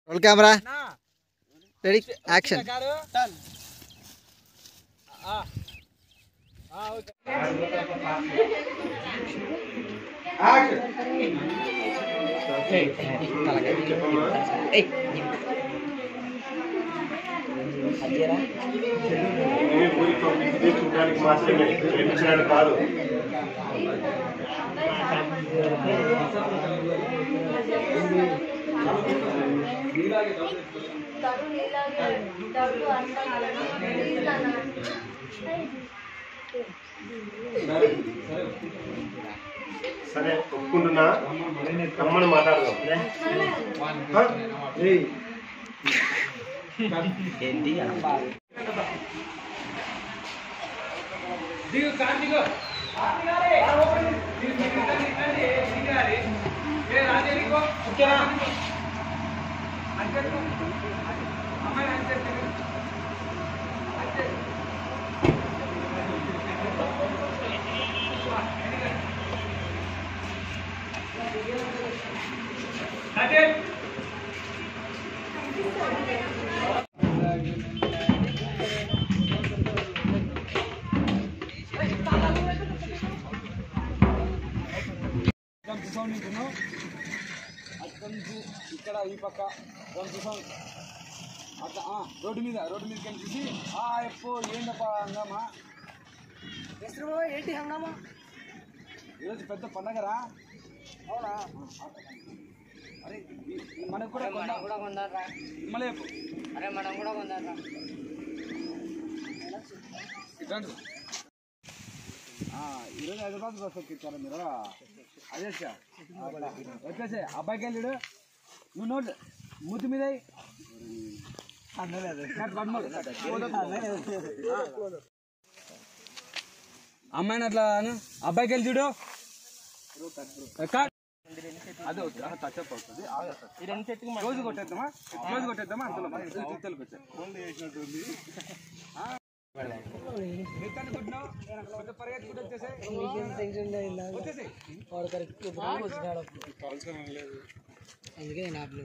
Roll camera ready action ఈ ఊరి publicity చూడడానికి మాత్రమే ప్రేమించడానికి కాదు సరే ఒప్పుకుంటున్నా రమ్మని మాట్లాడదాం హ? గంట సౌండ్ వింటున్నావు అక్కడి నుంచి ఇక్కడ ఈ పక్క గంట సౌండ్ అట్లా ఆ, రోడ్డు మీద రోడ్డు మీద కనిపించి ఆ ఎప్పు ఏందప్ప హంగామా ఏంటి హంగామా ఈరోజు పెద్ద పండగరా అవునా అరే ఈ- ఈ మనకు కూడా మనం కూడా కొందారా మళ్ళీ చెప్పు అరే మనం కూడా కొందారా ఇట్లాంటి ఈరోజు హైదరాబాద్ బస్ ఎక్కించారా మీరు అదే సార్ వచ్చేసే అబ్బాయికి వెళ్ళాడు నువ్వు నోట్ మూతి మీద ఎయ్. కట్ పద్మలు. అమ్మాయిని అట్లా అను. అబ్బాయికి వెళ్ళి చూడు కట్. అదే వద్దు. ఆహా, టచ్ అప్ అవుతుంది రోజు కొట్టేద్దామా రోజు కొట్టేద్దామా అంతలో తెలుపు మిగతాన్ని కొట్టినావు కొంచెం పరిగెత్తుకుంటూ వచ్చేసేయ్. వచ్చేసేయ్. అందుకే నేను ఆపలేదు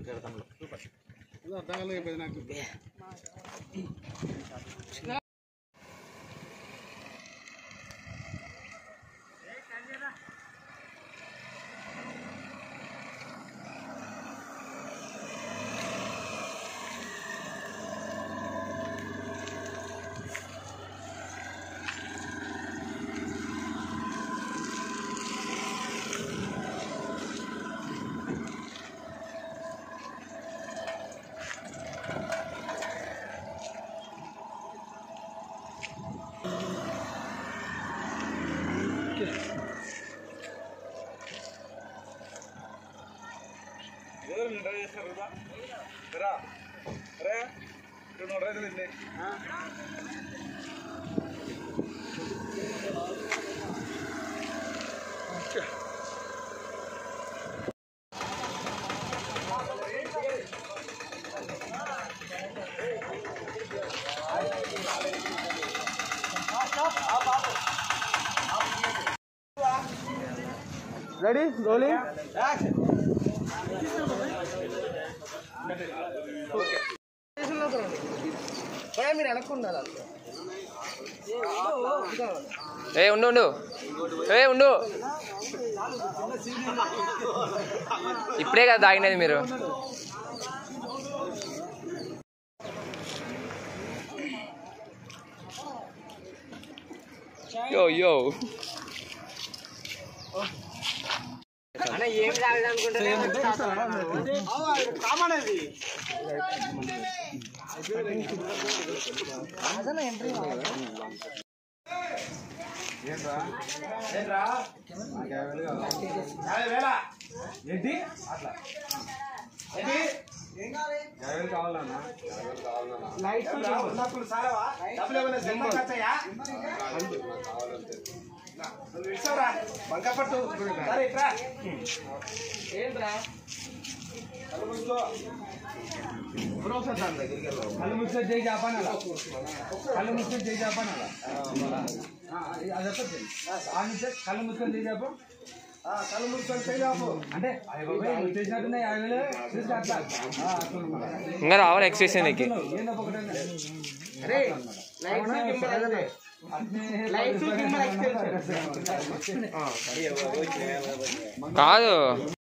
రెడీ రోలింగ్ మీరు అనుకున్నారు ఏ ఉండు ఉండు ఏ ఉండు ఇప్పుడే కదా తాగినది మీరు యో యో ఏం తాగడానికి ఏంటి అట్లా ఏంటి యాభై కావాలన్నా లైట్స్ నాకు సారవా డబ్బులు ఏమైనా సినిమా ఖర్చయ్యా నువ్వు ఇచ్చావురా బంకపట్టు సరే ఇట్రా ఏంట్రా కళ్ళు మూసుకో కళ్ళు మూసుకొని చేయి చేపనాల కళ్ళు మూసుకొని చేయి చేపనాల అది ఎక్కడ ఆ నుంచి కళ్ళు మూసుకొని చేయి చేప ఆ, కళ్ళు మూసుకొని చేయి ఆపు. అంటే అయ్య బాబోయ్, నువ్వు చేసినట్టున్నాయి ఆగలే చూసి అట్లా ఆ, అట్లా అన్నమాట. ఇంకా రావాలి ఎక్స్ప్రెషన్ నీకు ఏందో ఒకటే అరే లైట్స్ గింబల్ అంతే లైట్స్ గింబల్ ఎక్స్టెన్షన్ కాదు